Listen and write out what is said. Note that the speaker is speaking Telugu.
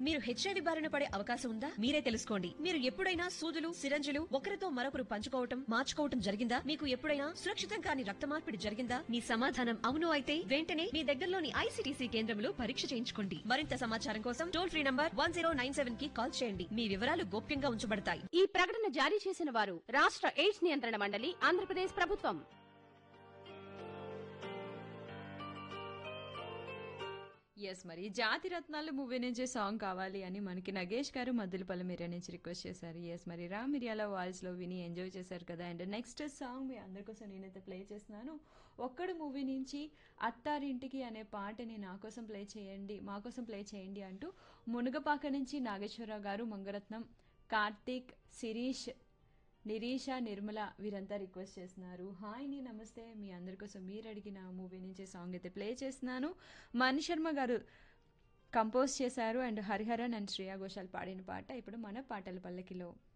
మీరు హెచ్ఐవి బారిన పడే అవకాశం ఉందా మీరే తెలుసుకోండి మీరు ఎప్పుడైనా సూదులు సిరంజులు ఒకరితో మరొకరు పంచుకోవటం మార్చుకోవటం జరిగిందా మీకు ఎప్పుడైనా సురక్షితం కాని రక్త మార్పిడి జరిగిందా మీ సమాధానం అవును అయితే వెంటనే మీ దగ్గరలోని ఐసీటీసీ కేంద్రంలో పరీక్ష చేయించుకోండి మరింత సమాచారం కోసం టోల్ ఫ్రీ నంబర్ వన్ కి కాల్ చేయండి మీ వివరాలు గోప్యంగా ఉంచబడతాయి ఈ ప్రకటన జారీ చేసిన వారు రాష్ట్ర ఎయిడ్స్ నియంత్రణ మండలి ఆంధ్రప్రదేశ్ ప్రభుత్వం ఎస్ మరి జాతి రత్నాలు మూవీ నుంచి సాంగ్ కావాలి అని మనకి నగేష్ గారు మద్దులపల్లి మీరే నుంచి రిక్వెస్ట్ చేశారు ఎస్ మరి రామ్ మిరియాల వాయిస్ లో విని ఎంజాయ్ చేశారు కదా అండ్ నెక్స్ట్ సాంగ్ మీ అందరి కోసం నేనైతే ప్లే చేస్తున్నాను ఒక్కడు మూవీ నుంచి అత్తారింటికి అనే పాటని నా కోసం ప్లే చేయండి మా కోసం ప్లే చేయండి అంటూ మునుగపాక నుంచి నాగేశ్వరరావు గారు మంగరత్నం కార్తీక్ శిరీష్ నిరీష నిర్మల వీరంతా రిక్వెస్ట్ చేస్తున్నారు హాయ్ ని నమస్తే మీ అందరి కోసం మీరు అడిగిన మూవీ నుంచి సాంగ్ అయితే ప్లే చేస్తున్నాను మణి శర్మ గారు కంపోజ్ చేశారు అండ్ హరిహరన్ అండ్ శ్రేయా ఘోషాల్ పాడిన పాట ఇప్పుడు మన పాటల పల్లకిలో